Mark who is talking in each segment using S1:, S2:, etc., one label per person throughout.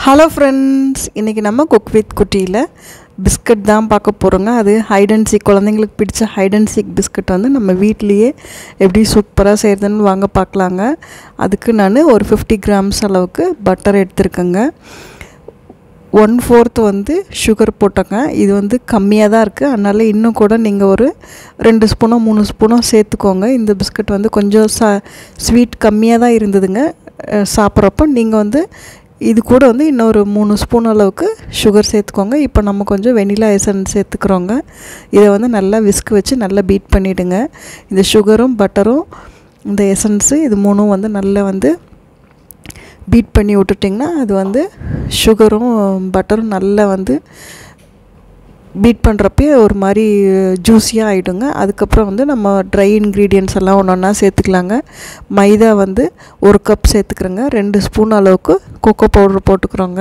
S1: hello friends இன்றைக்கி நம்ம cook with குட்டியில் biscuit தான் பார்க்க போகிறோங்க அது ஹைட் அண்ட் சீக் குழந்தைங்களுக்கு பிடிச்ச ஹைட் அண்ட் சீக் பிஸ்கட் வந்து நம்ம வீட்லேயே எப்படி சூப்பராக செய்கிறதுன்னு வாங்க பார்க்கலாங்க அதுக்கு நான் ஒரு ஃபிஃப்டி கிராம்ஸ் அளவுக்கு பட்டர் எடுத்திருக்கேங்க ஒன் ஃபோர்த் வந்து சுகர் போட்டோங்க இது வந்து கம்மியாக தான் இருக்குது அதனால் இன்னும் கூட நீங்கள் ஒரு ரெண்டு ஸ்பூனோ மூணு ஸ்பூனோ சேர்த்துக்கோங்க இந்த பிஸ்கட் வந்து கொஞ்சம் ச ஸ்வீட் கம்மியாக தான் இருந்ததுங்க சாப்பிட்றப்போ நீங்கள் வந்து இது கூட வந்து இன்னொரு மூணு ஸ்பூன் அளவுக்கு சுகர் சேர்த்துக்கோங்க இப்போ நம்ம கொஞ்சம் வெனிலா எசன்ஸ் சேர்த்துக்கிறோங்க இதை வந்து நல்லா விஸ்க் வச்சு நல்லா பீட் பண்ணிவிடுங்க இந்த சுகரும் பட்டரும் இந்த எசன்ஸு இது மூணும் வந்து நல்லா வந்து பீட் பண்ணி விட்டுட்டிங்கன்னா அது வந்து சுகரும் பட்டரும் நல்லா வந்து பீட் பண்ணுறப்பே ஒரு மாதிரி ஜூஸியாக ஆகிடுங்க அதுக்கப்புறம் வந்து நம்ம ட்ரை இன்க்ரீடியன்ஸ் எல்லாம் ஒன்று ஒன்றா சேர்த்துக்கலாங்க மைதா வந்து ஒரு கப் சேர்த்துக்கிறோங்க ரெண்டு ஸ்பூன் அளவுக்கு கொக்கோ பவுடர் போட்டுக்கிறோங்க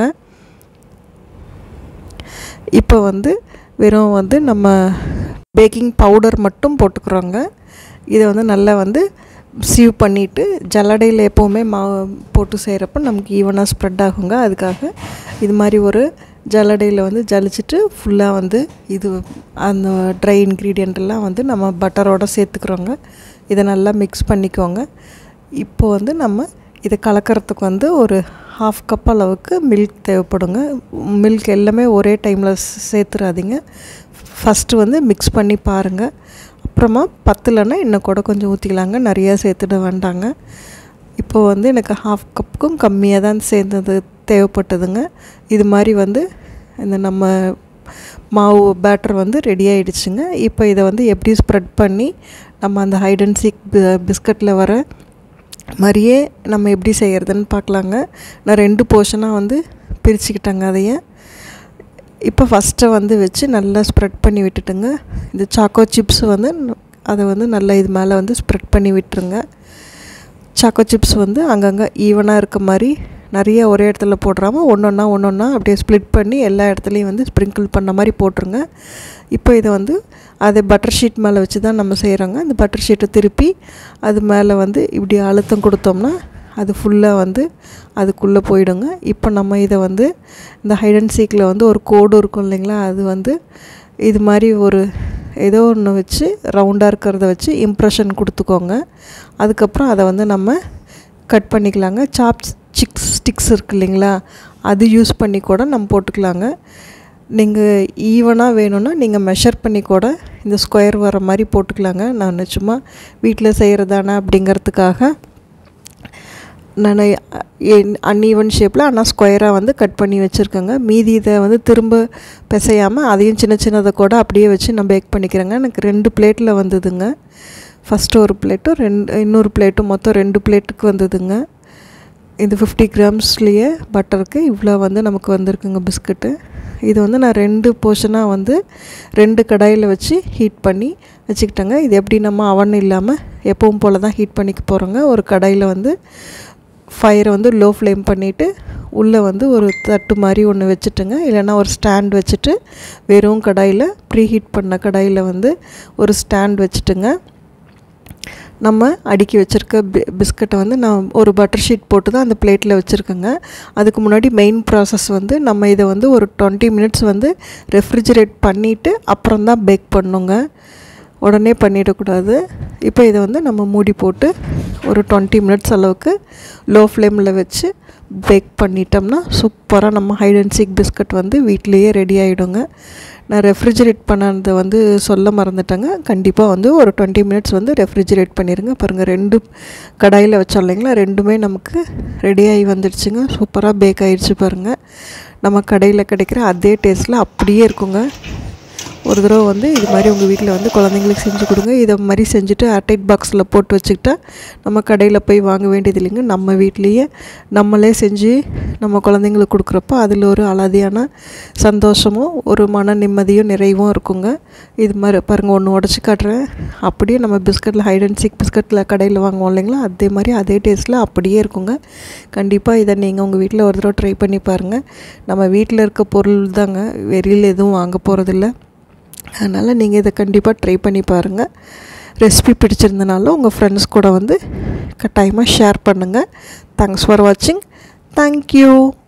S1: இப்போ வந்து வெறும் வந்து நம்ம பேக்கிங் பவுடர் மட்டும் போட்டுக்கிறோங்க இதை வந்து நல்லா வந்து சீவ் பண்ணிவிட்டு ஜல்லடையில் எப்போவுமே மா போட்டு செய்கிறப்ப நமக்கு ஈவனாக ஸ்ப்ரெட் ஆகுங்க அதுக்காக இது மாதிரி ஒரு ஜல்லடையில் வந்து ஜலிச்சுட்டு ஃபுல்லாக வந்து இது அந்த ட்ரை இன்க்ரீடியண்ட் எல்லாம் வந்து நம்ம பட்டரோடு சேர்த்துக்கிறோங்க இதை நல்லா மிக்ஸ் பண்ணிக்கோங்க இப்போ வந்து நம்ம இதை கலக்கிறதுக்கு வந்து ஒரு ஹாஃப் கப் அளவுக்கு மில்க் தேவைப்படுங்க மில்க் எல்லாமே ஒரே டைமில் சேர்த்துறாதீங்க ஃபஸ்ட்டு வந்து மிக்ஸ் பண்ணி பாருங்கள் அப்புறமா பத்தலைன்னா இன்னும் கூட கொஞ்சம் ஊற்றிக்கலாங்க நிறையா சேர்த்துட வேண்டாங்க இப்போது வந்து எனக்கு ஹாஃப் கப்புக்கும் கம்மியாக தான் சேர்ந்தது தேவைப்பட்டதுங்க இது மாதிரி வந்து இந்த நம்ம மாவு பேட்டர் வந்து ரெடி ஆகிடுச்சுங்க இப்போ இதை வந்து எப்படி ஸ்ப்ரெட் பண்ணி நம்ம அந்த ஹைட் அண்ட் சீக் பிஸ்கட்டில் வர மாதிரியே நம்ம எப்படி செய்கிறதுன்னு பார்க்கலாங்க நான் ரெண்டு போர்ஷனாக வந்து பிரிச்சுக்கிட்டேங்க அதையே இப்போ ஃபஸ்ட்டை வந்து வச்சு நல்லா ஸ்ப்ரெட் பண்ணி விட்டுட்டுங்க இந்த சாக்கோ சிப்ஸ் வந்து அதை வந்து நல்லா இது மேலே வந்து ஸ்ப்ரெட் பண்ணி விட்டுருங்க சாக்கோ சிப்ஸ் வந்து அங்கங்கே ஈவனாக இருக்க மாதிரி நிறைய ஒரே இடத்துல போடுறாமல் ஒன்று ஒன்றா ஒன்று ஒன்றா அப்படியே ஸ்ப்ளிட் பண்ணி எல்லா இடத்துலையும் வந்து ஸ்ப்ரிங்கிள் பண்ண மாதிரி போட்டுருங்க இப்போ இதை வந்து அதை பட்டர் ஷீட் மேலே வச்சு தான் நம்ம செய்கிறோங்க அந்த பட்டர் ஷீட்டை திருப்பி அது மேலே வந்து இப்படி அழுத்தம் கொடுத்தோம்னா அது ஃபுல்லாக வந்து அதுக்குள்ளே போயிடுங்க இப்போ நம்ம இதை வந்து இந்த ஹைட் அண்ட் சீக்கில் வந்து ஒரு கோடு இருக்கும் இல்லைங்களா அது வந்து இது மாதிரி ஒரு ஏதோ ஒன்று வச்சு ரவுண்டாக இருக்கிறத வச்சு இம்ப்ரெஷன் கொடுத்துக்கோங்க அதுக்கப்புறம் அதை வந்து நம்ம கட் பண்ணிக்கலாங்க சாப் சிக்ஸ் ஸ்டிக்ஸ் இருக்கு இல்லைங்களா அது யூஸ் பண்ணி கூட நம்ம போட்டுக்கலாங்க நீங்கள் ஈவனாக வேணும்னா நீங்கள் மெஷர் பண்ணி கூட இந்த ஸ்கொயர் வர மாதிரி போட்டுக்கலாங்க நான் சும்மா வீட்டில் செய்கிறதானே அப்படிங்கிறதுக்காக நான் அன்ஈவன் ஷேப்பில் ஆனால் ஸ்கொயராக வந்து கட் பண்ணி வச்சுருக்கேங்க மீதி இதை வந்து திரும்ப பிசையாமல் அதையும் சின்ன சின்னதை கூட அப்படியே வச்சு நான் பேக் பண்ணிக்கிறேங்க எனக்கு ரெண்டு பிளேட்டில் வந்ததுங்க ஃபஸ்ட்டு ஒரு பிளேட்டும் ரெண்டு இன்னொரு பிளேட்டும் மொத்தம் ரெண்டு பிளேட்டுக்கு வந்ததுங்க இந்த ஃபிஃப்டி கிராம்ஸ்லேயே பட்டருக்கு இவ்வளோ வந்து நமக்கு வந்திருக்குங்க பிஸ்கட்டு இது வந்து நான் ரெண்டு போர்ஷனாக வந்து ரெண்டு கடாயில் வச்சு ஹீட் பண்ணி வச்சுக்கிட்டேங்க இது எப்படி நம்ம அவன் இல்லாமல் எப்பவும் போல் தான் ஹீட் பண்ணிக்க போகிறோங்க ஒரு கடாயில் வந்து ஃபயரை வந்து லோ ஃப்ளேம் பண்ணிவிட்டு உள்ளே வந்து ஒரு தட்டு மாதிரி ஒன்று வச்சுட்டுங்க இல்லைன்னா ஒரு ஸ்டாண்ட் வச்சுட்டு வெறும் கடாயில் ப்ரீ ஹீட் பண்ண கடாயில் வந்து ஒரு ஸ்டாண்ட் வச்சுட்டுங்க நம்ம அடுக்கி வச்சுருக்க பி பிஸ்கட்டை வந்து நான் ஒரு பட்டர் ஷீட் போட்டு தான் அந்த பிளேட்டில் வச்சுருக்கேங்க அதுக்கு முன்னாடி மெயின் ப்ராசஸ் வந்து நம்ம இதை வந்து ஒரு டுவெண்ட்டி மினிட்ஸ் வந்து ரெஃப்ரிஜரேட் பண்ணிவிட்டு அப்புறம் தான் பேக் பண்ணுங்க உடனே பண்ணிடக்கூடாது இப்போ இதை வந்து நம்ம மூடி போட்டு ஒரு டுவெண்ட்டி மினிட்ஸ் அளவுக்கு லோ ஃப்ளேமில் வச்சு பேக் பண்ணிட்டோம்னா சூப்பராக நம்ம ஹைட் அண்ட் சீக் பிஸ்கட் வந்து வீட்லேயே ரெடி ஆகிடுங்க நான் ரெஃப்ரிஜரேட் பண்ணதை வந்து சொல்ல மறந்துட்டேங்க கண்டிப்பாக வந்து ஒரு டுவெண்ட்டி மினிட்ஸ் வந்து ரெஃப்ரிஜரேட் பண்ணிடுங்க பாருங்கள் ரெண்டு கடாயில் வச்சோம் இல்லைங்களா ரெண்டுமே நமக்கு ரெடியாகி வந்துடுச்சுங்க சூப்பராக பேக் ஆகிடுச்சு பாருங்கள் நம்ம கடையில் கிடைக்கிற அதே டேஸ்ட்டில் அப்படியே இருக்குங்க ஒரு தடவை வந்து இது மாதிரி உங்கள் வீட்டில் வந்து குழந்தைங்களுக்கு செஞ்சு கொடுங்க இதை மாதிரி செஞ்சுட்டு ஏர்டைட் பாக்ஸில் போட்டு வச்சுக்கிட்டா நம்ம கடையில் போய் வாங்க வேண்டியது இல்லைங்க நம்ம வீட்லேயே நம்மளே செஞ்சு நம்ம குழந்தைங்களுக்கு கொடுக்குறப்ப அதில் ஒரு அலாதியான சந்தோஷமும் ஒரு மன நிம்மதியும் நிறைவும் இருக்குங்க இது மாதிரி பாருங்கள் ஒன்று உடச்சி காட்டுறேன் அப்படியே நம்ம பிஸ்கட்டில் ஹைட் அண்ட் சீக் பிஸ்கட்டில் கடையில் வாங்குவோம் இல்லைங்களா அதே மாதிரி அதே டேஸ்ட்டில் அப்படியே இருக்குங்க கண்டிப்பாக இதை நீங்கள் உங்கள் வீட்டில் ஒரு தடவை ட்ரை பண்ணி பாருங்கள் நம்ம வீட்டில் இருக்க பொருள் தாங்க வெளியில் எதுவும் வாங்க போகிறதில்ல அதனால் நீங்கள் இதை கண்டிப்பாக ட்ரை பண்ணி பாருங்கள் ரெசிபி பிடிச்சிருந்தனால உங்கள் ஃப்ரெண்ட்ஸ் கூட வந்து கட்டாயமாக ஷேர் பண்ணுங்கள் தேங்க்ஸ் ஃபார் வாட்சிங் தேங்க்யூ